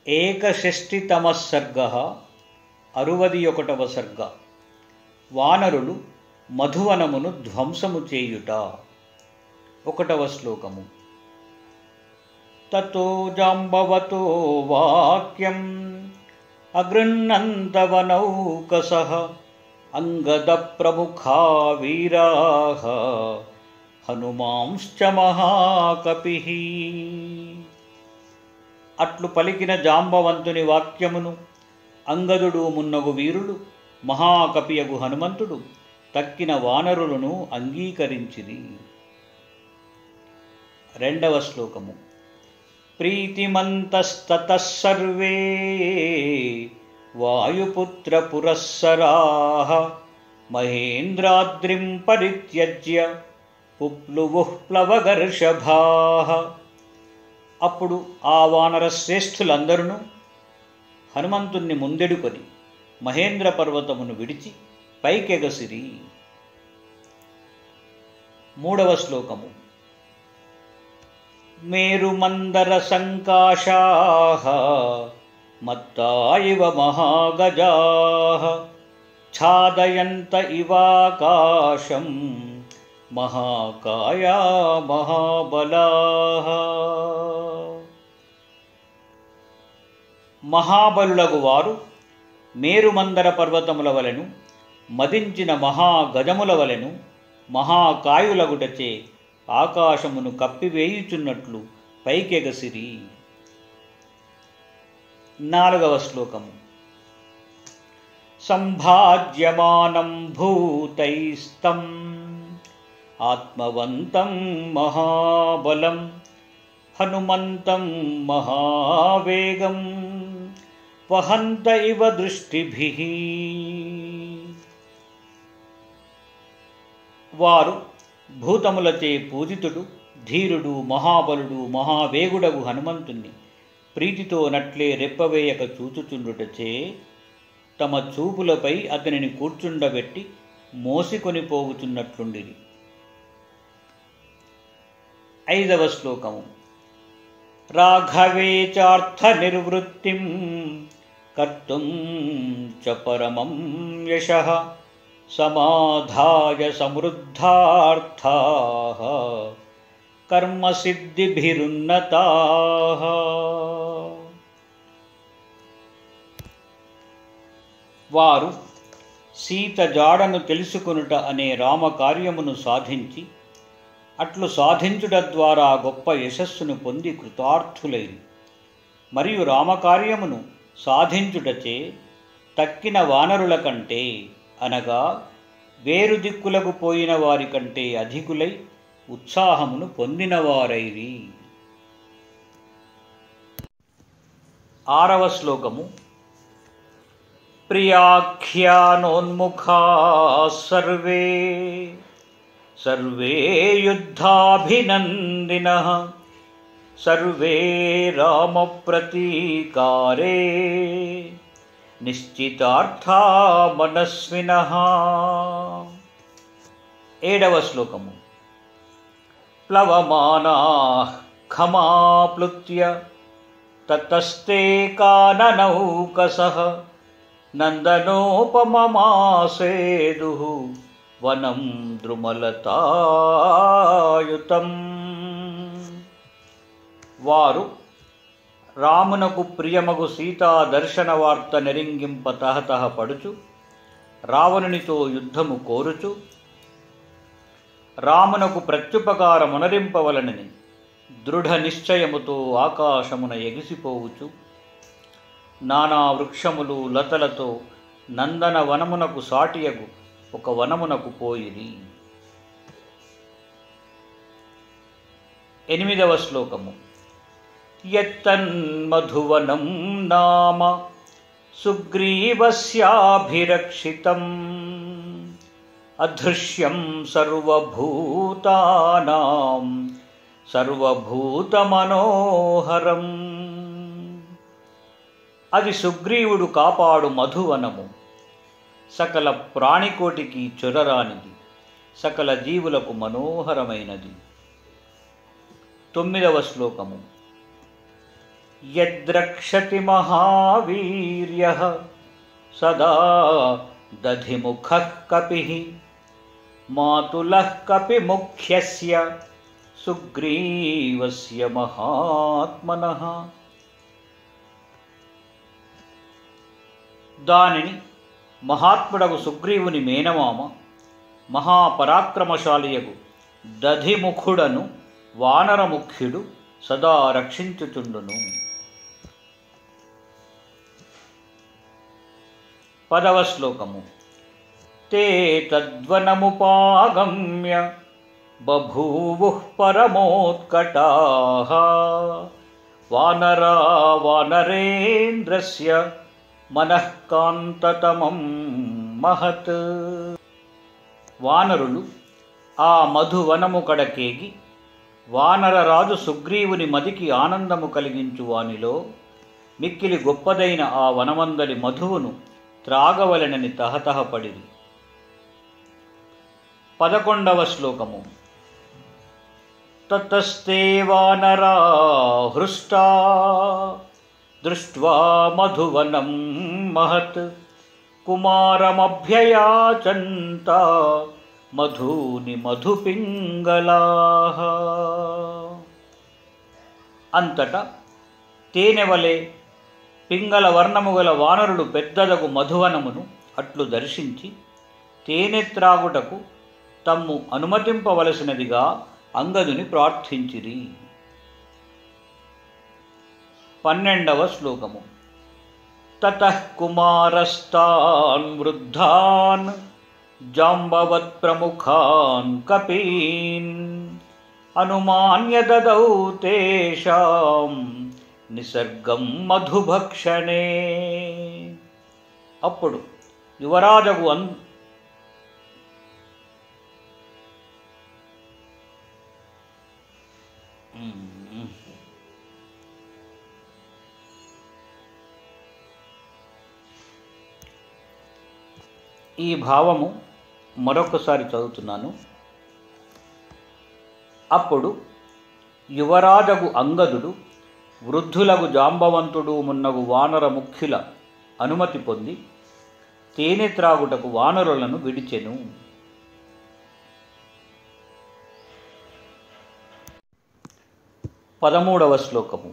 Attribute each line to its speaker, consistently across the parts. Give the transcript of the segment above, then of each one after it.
Speaker 1: ఏకషష్టితమ సర్గ అరువది ఒకటవ సర్గ వానరులు మధువనమును ధ్వంసము చేయుట ఒకటవ శ్లోకము తతో జాంబవతో వాక్యం అగృహ్ణంతవనౌకస అంగద ప్రముఖా వీరా హనుమాంశ్చ మహాకపి అట్లు పలికిన జాంబవంతుని వాక్యమును అంగదుడు మున్నగు వీరులు మహాకపియగు హనుమంతుడు తక్కిన వానరులను అంగీకరించిరి రెండవ శ్లోకము ప్రీతిమంతస్తత సర్వే వాయుపుత్ర పురస్సరా మహేంద్రాద్రిం పరిత్యజ్య పుప్లువుః ప్లవగర్షభా అప్పుడు ఆ వానర శ్రేష్ఠులందరూ హనుమంతుణ్ణి ముందెడుకొని మహేంద్ర పర్వతమును విడిచి పైకెగసిరి మూడవ శ్లోకము మేరుమందర సంకాశా మత్తా ఇవ మహాగజా ఛాదయంత ఇవాకాశం మహాకాయా మహాబలా మహాబలులగు వారు మేరుమందర పర్వతముల వలెను మదించిన మహాగజముల వలెను మహాకాయులగుటచే ఆకాశమును కప్పివేయుచున్నట్లు పైకెగసిరి నాలుగవ శ్లోకము సంభాజ్యమానం భూతైస్తం ఆత్మవంతం మహాబలం హనుమంతం మహావేగం వహంత ఇవ దృష్టిభి వారు భూతములచే పూజితుడు ధీరుడు మహాబలుడు మహావేగుడగు హనుమంతుణ్ణి ప్రీతితో నట్లే రెప్పవేయక చూచుచుండుటచే తమ చూపులపై అతనిని కూర్చుండబెట్టి మోసికొని పోగుచున్నట్లుండిరి ఐదవ శ్లోకము రాఘవే చార్థ నిర్వృత్తిం కర్తుం చ పరమం యశ సమాధాయ సమృద్ధార్థా కర్మసిద్ధిభిరున్నతా వారు సీత జాడను తెలుసుకొనుట అనే రామకార్యమును సాధించి అట్లు సాధించుట ద్వారా గొప్ప యశస్సును పొంది కృతార్థులైరి మరియు రామకార్యమును సాధించుటచే తక్కిన వానరుల కంటే అనగా వేరు దిక్కులకు పోయిన వారి కంటే అధికులై ఉత్సాహమును పొందినవారైరి ఆరవ శ్లోకము ప్రియాఖ్యానోన్ముఖా సర్వే సర్వే యుద్ధాభినందిన సర్వే రామప్రతీకారే నిశ్చితార్థా మనస్విన ఏడవ శ్లోకము ప్లవమానా ఖమాప్లుత్య తతస్తే కాననౌకస నందనోపమమాసేదు వనం ద్రుమలతాయుతం వారు రామునకు ప్రియమగు సీతా దర్శన వార్త నెరింగింప తహతహ పడుచు రావణునితో యుద్ధము కోరుచు రామునకు ప్రత్యుపకారమునరింపవలనని దృఢ నిశ్చయముతో ఆకాశమున ఎగిసిపోవుచు నానా వృక్షములు లతలతో నందన వనమునకు సాటియగు ఒక వనమునకు పోయిరి ఎనిమిదవ శ్లోకము యత్తన్మధువనం నామ సుగ్రీవస్యాభిరక్షితం అదృశ్యం సర్వభూతానాం సర్వభూతమనోహరం అది సుగ్రీవుడు కాపాడు మధువనము సకల ప్రాణికోటికి చొరరానిది సకల జీవులకు మనోహరమైనది తొమ్మిదవ శ్లోకము यद्रक्षति महावीर्यः सदा दधिमुखः कपिः मातुलः कपिमुख्यस्य सुग्रीवस्य महात्मनः దానిని మహాత్ముడగు సుగ్రీవుని మేనమామ మహాపరాక్రమశాలియగు దధిముఖుడను వానరముఖ్యుడు సదా రక్షించుచుండును పదవ శ్లోకము తే తద్వనముపాగమ్య బభూవు పరమోత్కటా వానరా వానరేంద్రస్య మనఃకాంతతమం మహత్ వానరులు ఆ మధువనము కడకేగి వానరరాజు సుగ్రీవుని మదికి ఆనందము కలిగించు వానిలో మిక్కిలి గొప్పదైన ఆ వనమందలి మధువును త్రాగవలెనని తహతహపడిరి పదకొండవ శ్లోకము తతస్తే వానరా హృష్టా దృష్ట్వా మధువనం మహత్ కుమారమభ్యయాచంత మధూని మధుపింగళా అంతటా తేనెవలే పింగళ వర్ణము గల వానరుడు పెద్దదగు మధువనమును అట్లు దర్శించి తేనె త్రాగుటకు తమ్ము అనుమతింపవలసినదిగా అంగదుని ప్రార్థించిరి పన్నెండవ శ్లోకము తతః కుమారస్తాన్ వృద్ధాన్ జాంబవత్ ప్రముఖాన్ కపీన్ అనుమాన్య దదౌ తేషాం నిసర్గం మధుభక్షణే అప్పుడు యువరాజగు అన్ ఈ భావము మరొకసారి చదువుతున్నాను అప్పుడు యువరాజగు అంగదుడు వృద్ధులగు జాంబవంతుడు మున్నగు వానర ముఖ్యుల అనుమతి పొంది తేనె త్రాగుటకు వానరులను విడిచెను పదమూడవ శ్లోకము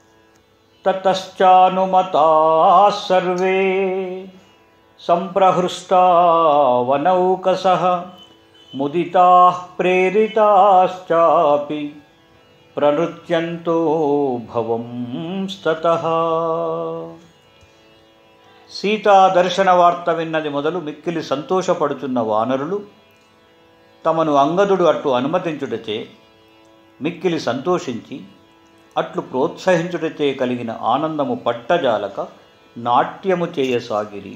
Speaker 1: తతశ్చానుమతా సర్వే సంప్రహృష్టా వనౌకస ముదితా ప్రేరితాశ్చాపి ప్రనృత్యంతో భవం స్తత సీతా దర్శన వార్త విన్నది మొదలు మిక్కిలి సంతోషపడుచున్న వానరులు తమను అంగదుడు అట్లు అనుమతించుటచే మిక్కిలి సంతోషించి అట్లు ప్రోత్సహించుటచే కలిగిన ఆనందము పట్టజాలక నాట్యము చేయసాగిరి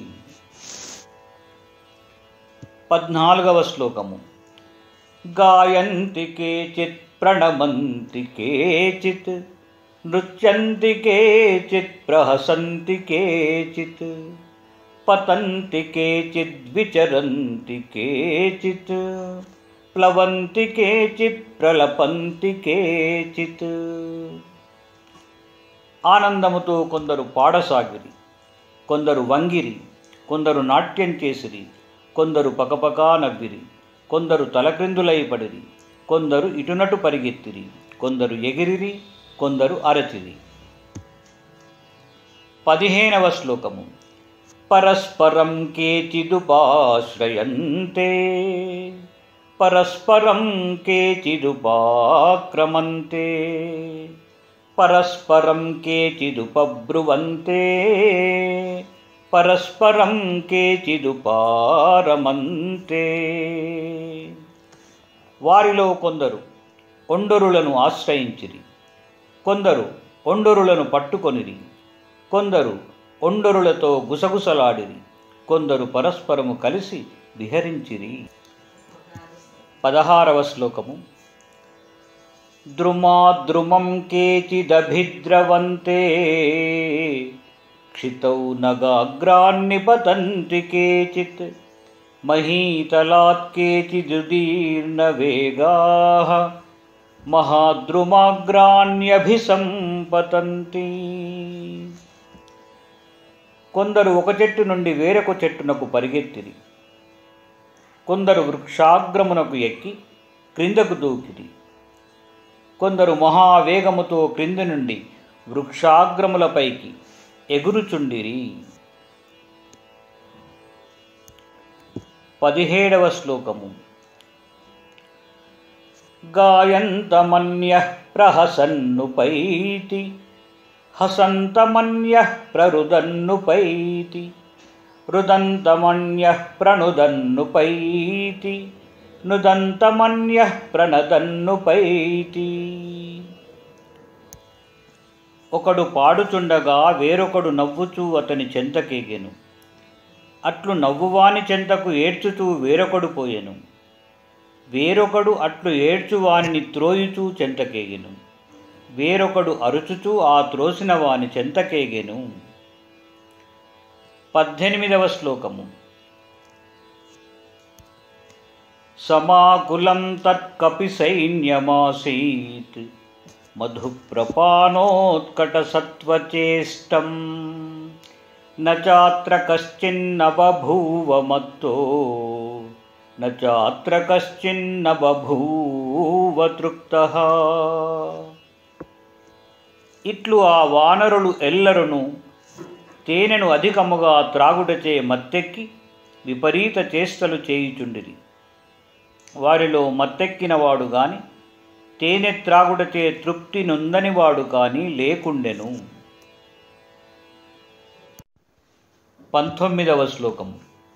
Speaker 1: పద్నాలుగవ శ్లోకము గాయంతి కేచిత్ ప్రణమంతి కేచిత్ నృత్యంతి కేచిత్ ప్రహసంతి కేచిత్ పతంతి కేచిద్ విచరంతి కేచిత్ ప్లవంతి కేచిత్ ప్రలపంతి కేచిత్ ఆనందముతో కొందరు పాడసాగిరి కొందరు వంగిరి కొందరు నాట్యం చేసిరి కొందరు పకపకా నవ్విరి కొందరు తలక్రిందులై పడిరి కొందరు ఇటునటు పరిగెత్తిరి కొందరు ఎగిరిరి కొందరు అరచిరి పదిహేనవ శ్లోకము పరస్పరం కేచిదుపాశ్రయంతే పరస్పరం కేచిదుపాక్రమంతే పరస్పరం కేచిదుపబ్రువంతే పరస్పరం కేచిదుపారమంతే వారిలో కొందరు ఒండరులను ఆశ్రయించిరి కొందరు ఒండరులను పట్టుకొనిరి కొందరు ఒండరులతో గుసగుసలాడిరి కొందరు పరస్పరము కలిసి విహరించిరి పదహారవ శ్లోకము ద్రుమాద్రుమం కేచిదభిద్రవంతే క్షితౌ నగాగ్రాన్ని పతంతి కేచిత్ మహీతలాత్ కేచిదుదీర్ణవేగాः మహాద్రుమాగ్రాణ్యభిసంపతంతి కొందరు ఒక చెట్టు నుండి వేరొక చెట్టునకు పరిగెత్తిరి కొందరు వృక్షాగ్రమునకు ఎక్కి క్రిందకు దూకిరి కొందరు మహావేగముతో క్రింది నుండి వృక్షాగ్రములపైకి ఎగురుచుండిరి పదిహేడవ శ్లోకము గాయంతమన్య ప్రహసన్నుపైతి హసంతమన్య ప్రరుదన్నుపైతి రుదంతమన్య ప్రణుదన్నుపైతి నుదంతమన్య ప్రణదన్నుపైతి ఒకడు పాడుచుండగా వేరొకడు నవ్వుచూ అతని చెంతకేగెను అట్లు నవ్వువాని చెంతకు ఏడ్చుచూ వేరొకడు పోయెను వేరొకడు అట్లు ఏడ్చువానిని త్రోయుచూ చెంతకేగెను వేరొకడు అరుచుచూ ఆ త్రోసిన వాని చెంతకేగెను పద్దెనిమిదవ శ్లోకము సమాకులం తత్కపి సైన్యమాసీత్ మధుప్రపానోత్కటసత్వచేష్టం నాత్ర కశ్చిన్న బభూవ మత్తో నాత్ర కశ్చిన్న బభూవ తృప్త ఇట్లు ఆ వానరులు ఎల్లరును తేనెను అధికముగా త్రాగుటచే మత్తెక్కి విపరీత చేష్టలు చేయుచుండిరి వారిలో మత్తెక్కినవాడు గాని తేనె త్రాగుటచే తృప్తి నొందనివాడు కాని లేకుండెను పంతొమ్మిదవ శ్లోకము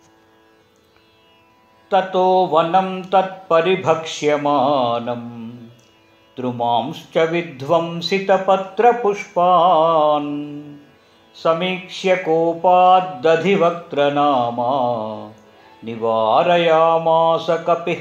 Speaker 1: తతో వనం తత్పరిభక్ష్యమానం ద్రుమాంశ్చ విధ్వంసితపత్రపుష్పాన్ సమీక్ష్య కోపాద్దధివక్త్రనామా నివారయామాస కపిః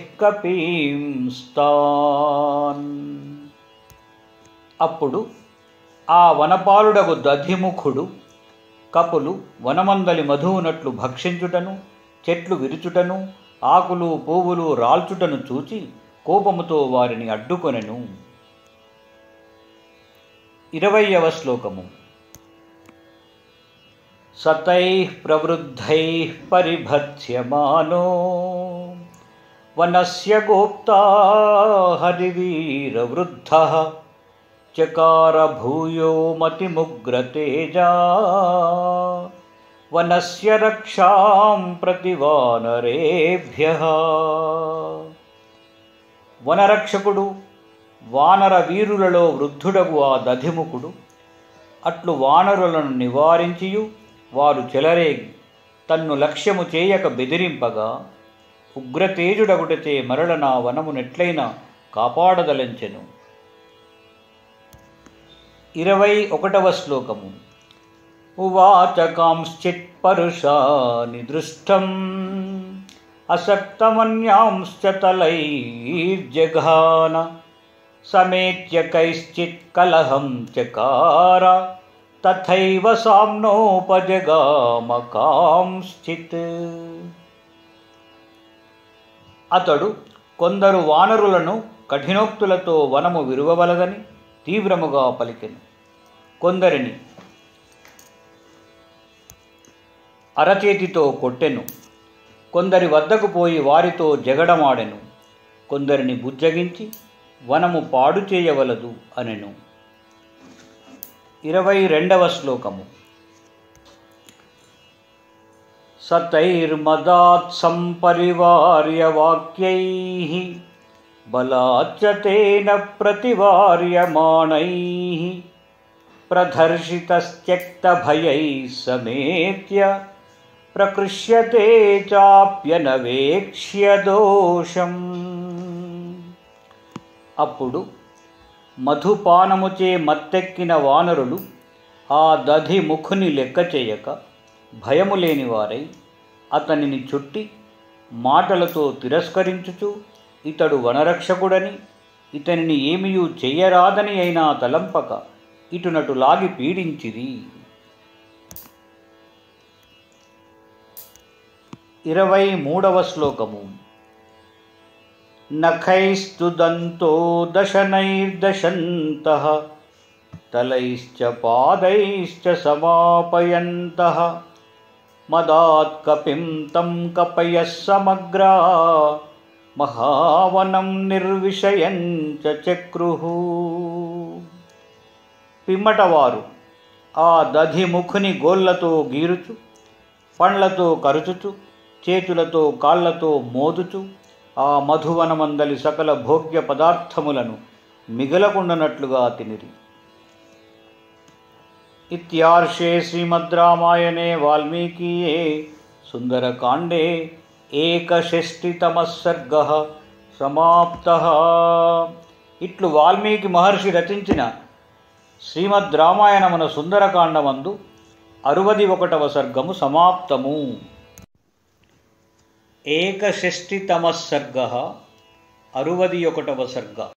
Speaker 1: కపీంస్తాన్ అప్పుడు ఆ వనపాలుడగు దధిముఖుడు కపులు వనమందలి మధువునట్లు భక్షించుటను చెట్లు విరుచుటను ఆకులు పువ్వులు రాల్చుటను చూచి కోపముతో వారిని అడ్డుకొనెను ఇరవయవ శ్లోకము సతైః ప్రవృద్ధైః పరిభత్స్యమానో వనస్య గోప్తా హరివీరవృద్ధः చకార భూయో మతిముగ్రతేజా వనస్య రక్షాం ప్రతి వానరేభ్యః వనరక్షకుడు వానర వీరులలో వృద్ధుడగు ఆ దధిముఖుడు అట్లు వానరులను నివారించియు వారు చెలరేగి తన్ను లక్ష్యము చేయక బెదిరింపగా ఉగ్రతేజుడగుటచే మరల నా వనమునెట్లయినా కాపాడదలంచెను ఇరవై ఒకటవ శ్లోకము ఉవాచ కాంశ్చిత్ పరుషాని దృష్టం అసక్తమన్యాంశ్చ తలైర్జఘాన సಮೇತ್ಯ కైశ్చిత్ కలహం చకార తథైవ సామ్నోపజగామ కాంశ్చిత్ అతడు కొందరు వానరులను కఠినోక్తులతో వనము విరువవలదని తీవ్రముగా పలికెను కొందరిని అరచేతితో కొట్టెను కొందరి వద్దకు పోయి వారితో జగడమాడెను కొందరిని బుజ్జగించి వనము పాడు చేయవలదు అనెను ఇరవై రెండవ శ్లోకము సతైర్మదాత్ సంపరివార్య వాక్యై బలాచ్చ తేన ప్రతివార్యమాణై ప్రదర్శితస్త్యక్తభయై సమేత్య ప్రకృష్యతే చాప్యనవేక్ష్య దోషం అప్పుడు మధుపానముచే మత్తెక్కిన వానరులు ఆ దధి ముఖుని లెక్క చేయక భయము లేనివారై అతనిని చుట్టి మాటలతో తిరస్కరించుచు ఇతడు వనరక్షకుడని ఇతనిని ఏమియూ చెయ్యరాదని అయినా తలంపక ఇటునటు లాగి పీడించిరి ఇరవై మూడవ శ్లోకము నఖైస్తు దంతో దశనైర్దశంతః తలైశ్చ పాదైశ్చ సమాపయంతః మదాత్ కపిం తం కపయः సమగ్రా మహావనం నిర్విషయం చ చక్రుః పిమ్మటవారు ఆ దధిముఖుని గోళ్లతో గీరుచు పండ్లతో కరుచుచు చేతులతో కాళ్లతో మోదుచు ఆ మధువనమందలి సకల భోగ్య పదార్థములను మిగలకుండనట్లుగా తినిరి ఇత్యార్షే శ్రీమద్రామాయణే వాల్మీకీయే సుందరకాండే ఏకషష్టితమः సర్గः సమాప్త ఇట్లు వాల్మీకి మహర్షి రచించిన శ్రీమద్ రామాయణమున సుందరకాండమందు అరువది ఒకటవ సర్గము సమాప్తము ఏకషష్టితమ సర్గ అరువది ఒకటవ సర్గ